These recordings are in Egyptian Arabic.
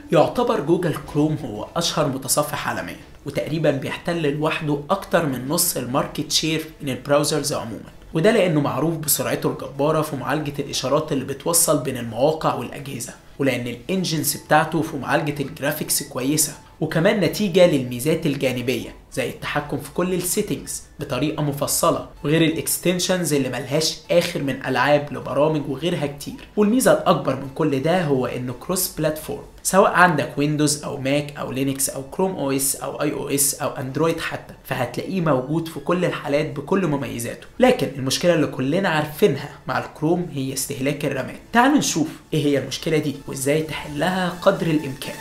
يعتبر جوجل كروم هو أشهر متصفح عالميا وتقريبا بيحتل لوحده أكتر من نص الماركت شير من البراوزرز عموما وده لأنه معروف بسرعته الجبارة في معالجة الإشارات اللي بتوصل بين المواقع والأجهزة ولأن الانجنز بتاعته في معالجة الجرافيكس كويسة وكمان نتيجة للميزات الجانبية زي التحكم في كل السيتنجز بطريقة مفصلة وغير الاكستنشنز اللي ملهاش آخر من ألعاب لبرامج وغيرها كتير والميزة الأكبر من كل ده هو إنه كروس بلاتفورم سواء عندك ويندوز أو ماك أو لينكس أو كروم أو اس أو اي او اس أو أندرويد حتى فهتلاقيه موجود في كل الحالات بكل مميزاته لكن المشكلة اللي كلنا عارفينها مع الكروم هي استهلاك الرامات تعالوا نشوف إيه هي المشكلة دي وإزاي تحلها قدر الإمكان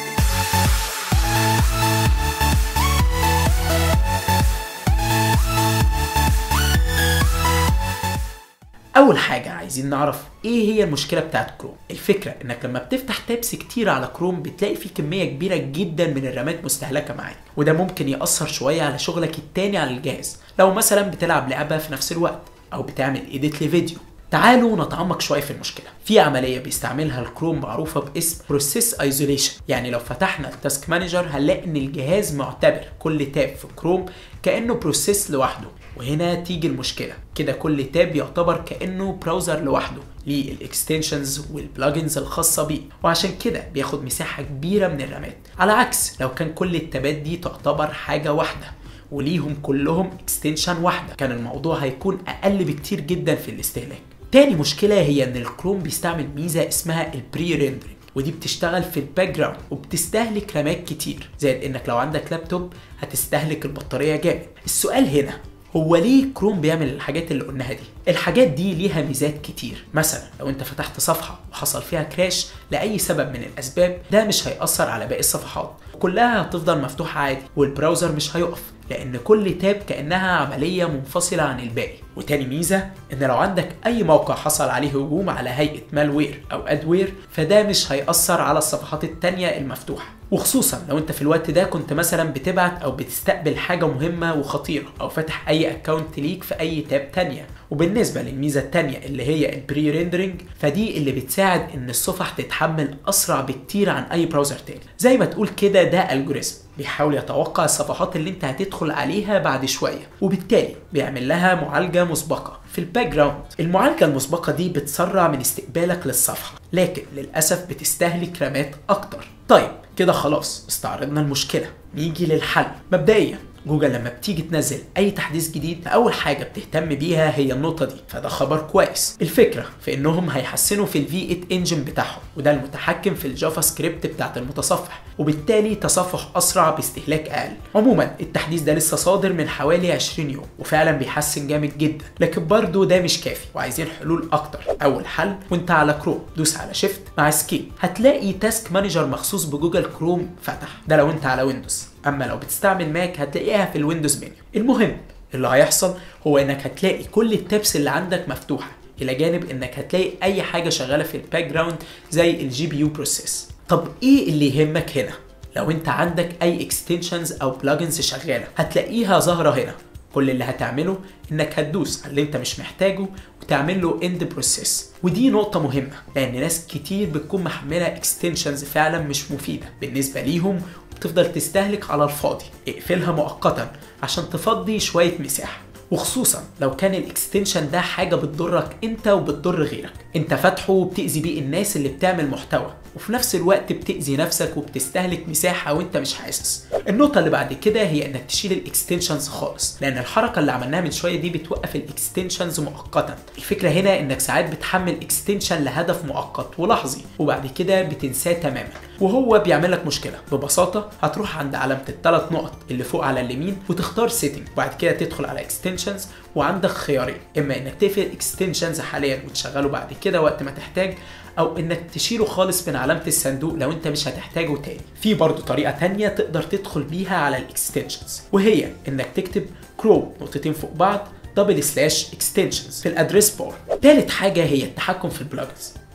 اول حاجه عايزين نعرف ايه هي المشكله بتاعت كروم الفكره انك لما بتفتح تابس كتير على كروم بتلاقي في كميه كبيره جدا من الرامات مستهلكه معاك وده ممكن ياثر شويه على شغلك التاني على الجهاز لو مثلا بتلعب لعبه في نفس الوقت او بتعمل ايديت لفيديو تعالوا نتعمق شويه في المشكله في عمليه بيستعملها الكروم معروفه باسم بروسيس ايزوليشن يعني لو فتحنا التاسك مانجر هنلاقي ان الجهاز معتبر كل تاب في كروم كانه بروسيس لوحده وهنا تيجي المشكله كده كل تاب يعتبر كانه براوزر لوحده ليه الاكستنشنز والبلجنز الخاصه بيه وعشان كده بياخد مساحه كبيره من الرامات على عكس لو كان كل التابات دي تعتبر حاجه واحده وليهم كلهم اكستنشن واحده كان الموضوع هيكون اقل بكتير جدا في الاستهلاك تاني مشكله هي ان الكروم بيستعمل ميزه اسمها البري ريندرنج ودي بتشتغل في الباك جراوند وبتستهلك رامات كتير زائد انك لو عندك لابتوب هتستهلك البطاريه جامد السؤال هنا هو ليه كروم بيعمل الحاجات اللي قلناها دي الحاجات دي ليها ميزات كتير مثلا لو انت فتحت صفحه وحصل فيها كراش لاي سبب من الاسباب ده مش هيأثر على باقي الصفحات كلها هتفضل مفتوحه عادي والبراوزر مش هيقف لان كل تاب كانها عمليه منفصله عن الباقي وتاني ميزه ان لو عندك اي موقع حصل عليه هجوم على هيئه مالوير او ادوير فده مش هيأثر على الصفحات التانية المفتوحه وخصوصا لو انت في الوقت ده كنت مثلا بتبعت او بتستقبل حاجه مهمه وخطيره او فاتح اي اكونت ليك في اي تاب تانية وبالنسبه للميزه التانية اللي هي البري ريندرنج فدي اللي بتساعد ان الصفح تتحمل اسرع بكتير عن اي براوزر تاني زي ما تقول كده ده الجوريزم بيحاول يتوقع الصفحات اللي انت هتدخل عليها بعد شويه وبالتالي بيعمل لها معالجه مسبقه في الباك جراوند المعالجه المسبقه دي بتسرع من استقبالك للصفحه لكن للاسف بتستهلك رامات اكتر طيب كده خلاص استعرضنا المشكله نيجي للحل مبدئيا جوجل لما بتيجي تنزل اي تحديث جديد اول حاجه بتهتم بيها هي النقطه دي فده خبر كويس الفكره في انهم هيحسنوا في الفي 8 انجن بتاعهم وده المتحكم في الجافا سكريبت بتاعت المتصفح وبالتالي تصفح اسرع باستهلاك اقل عموما التحديث ده لسه صادر من حوالي 20 يوم وفعلا بيحسن جامد جدا لكن برضه ده مش كافي وعايزين حلول اكتر اول حل وانت على كروم دوس على شيفت مع سكيب هتلاقي تاسك مانجر مخصوص بجوجل كروم فتح ده لو انت على ويندوز اما لو بتستعمل ماك هتلاقيها في الويندوز منيو المهم اللي هيحصل هو انك هتلاقي كل التابس اللي عندك مفتوحه الى جانب انك هتلاقي اي حاجه شغاله في الباك جراوند زي الجي بي يو بروسيس طب ايه اللي يهمك هنا لو انت عندك اي اكستنشنز او بلجنز شغاله هتلاقيها ظاهره هنا كل اللي هتعمله انك هتدوس على اللي انت مش محتاجه وتعمل له اند بروسيس ودي نقطة مهمة لأن ناس كتير بتكون محملة اكستنشنز فعلا مش مفيدة بالنسبة ليهم وتفضل تستهلك على الفاضي اقفلها مؤقتا عشان تفضي شوية مساحة وخصوصا لو كان الاكستنشن ده حاجه بتضرك انت وبتضر غيرك انت فاتحه وبتاذي بيه الناس اللي بتعمل محتوى وفي نفس الوقت بتاذي نفسك وبتستهلك مساحه وانت مش حاسس النقطه اللي بعد كده هي انك تشيل الاكستنشنز خالص لان الحركه اللي عملناها من شويه دي بتوقف الاكستنشنز مؤقتا الفكره هنا انك ساعات بتحمل اكستنشن لهدف مؤقت ولحظي وبعد كده بتنساه تماما وهو بيعمل لك مشكله ببساطه هتروح عند علامه الثلاث نقط اللي فوق على اليمين وتختار سيتنج وبعد كده تدخل على اكستنشنز وعندك خيارين اما انك تقفل اكستنشنز حاليا وتشغله بعد كده وقت ما تحتاج او انك تشيله خالص من علامه الصندوق لو انت مش هتحتاجه تاني في برضه طريقه تانية تقدر تدخل بيها على الاكستنشنز وهي انك تكتب كروم نقطتين فوق بعض دبل سلاش اكستنشنز في الادريس بار تالت حاجه هي التحكم في البلجنز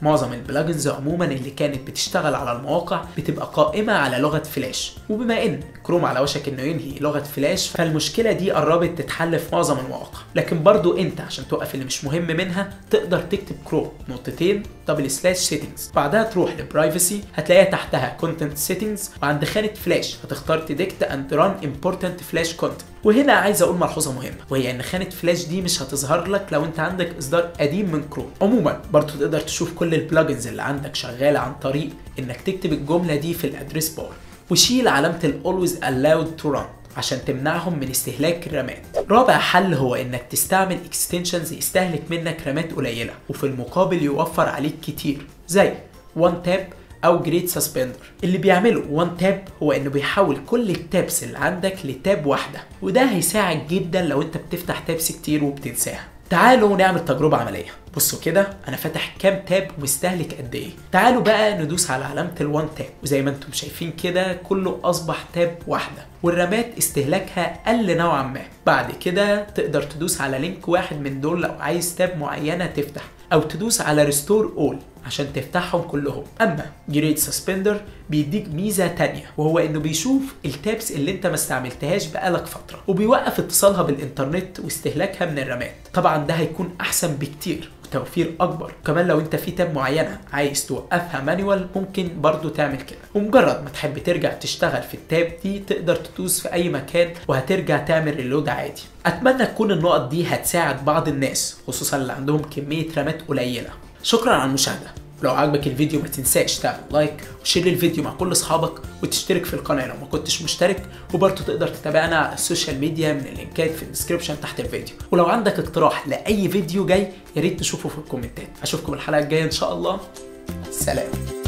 معظم البلجنز عموما اللي كانت بتشتغل على المواقع بتبقى قائمة على لغة فلاش وبما ان كروم على وشك انه ينهي لغة فلاش فالمشكلة دي قربت تتحل في معظم المواقع لكن برضو انت عشان توقف اللي مش مهم منها تقدر تكتب كروم نقطتين دبل سلاش سيتنجز بعدها تروح لبرايفسي هتلاقيها تحتها كونتنت سيتنجز وعند خانة فلاش هتختار تديكت اند ران امبورتنت فلاش كونتنت وهنا عايز اقول ملحوظه مهمه وهي ان خانه فلاش دي مش هتظهر لك لو انت عندك اصدار قديم من كروم عموما برضو تقدر تشوف كل البلجنز اللي عندك شغاله عن طريق انك تكتب الجمله دي في الادريس بار وشيل علامه الاولويز allowed to run عشان تمنعهم من استهلاك الرامات رابع حل هو انك تستعمل اكستنشنز يستهلك منك رامات قليله وفي المقابل يوفر عليك كتير زي وان تاب او جريد سسبندر اللي بيعمله وان تاب هو انه بيحول كل التابس اللي عندك لتاب واحده وده هيساعد جدا لو انت بتفتح تابس كتير وبتنساها تعالوا نعمل تجربة عملية بصوا كده انا فاتح كام تاب ومستهلك قد ايه تعالوا بقى ندوس على علامة الوان تاب وزي ما انتم شايفين كده كله اصبح تاب واحدة والرامات استهلاكها قل نوعا ما بعد كده تقدر تدوس على لينك واحد من دول لو عايز تاب معينة تفتح او تدوس على ريستور اول عشان تفتحهم كلهم اما جريد سسبندر بيديك ميزه تانية وهو انه بيشوف التابس اللي انت ما استعملتهاش بقالك فتره وبيوقف اتصالها بالانترنت واستهلاكها من الرامات طبعا ده هيكون احسن بكتير وتوفير اكبر كمان لو انت في تاب معينه عايز توقفها مانيوال ممكن برضو تعمل كده ومجرد ما تحب ترجع تشتغل في التاب دي تقدر تدوس في اي مكان وهترجع تعمل ريلود عادي اتمنى تكون النقط دي هتساعد بعض الناس خصوصا اللي عندهم كميه رامات قليله شكرا على المشاهده ولو عجبك الفيديو ما تنساش تعمل لايك وشير الفيديو مع كل اصحابك وتشترك في القناه لو ما كنتش مشترك وبرضه تقدر تتابعنا على السوشيال ميديا من اللينكات في الديسكربشن تحت الفيديو ولو عندك اقتراح لاي فيديو جاي يا ريت تشوفه في الكومنتات اشوفكم الحلقه الجايه ان شاء الله سلام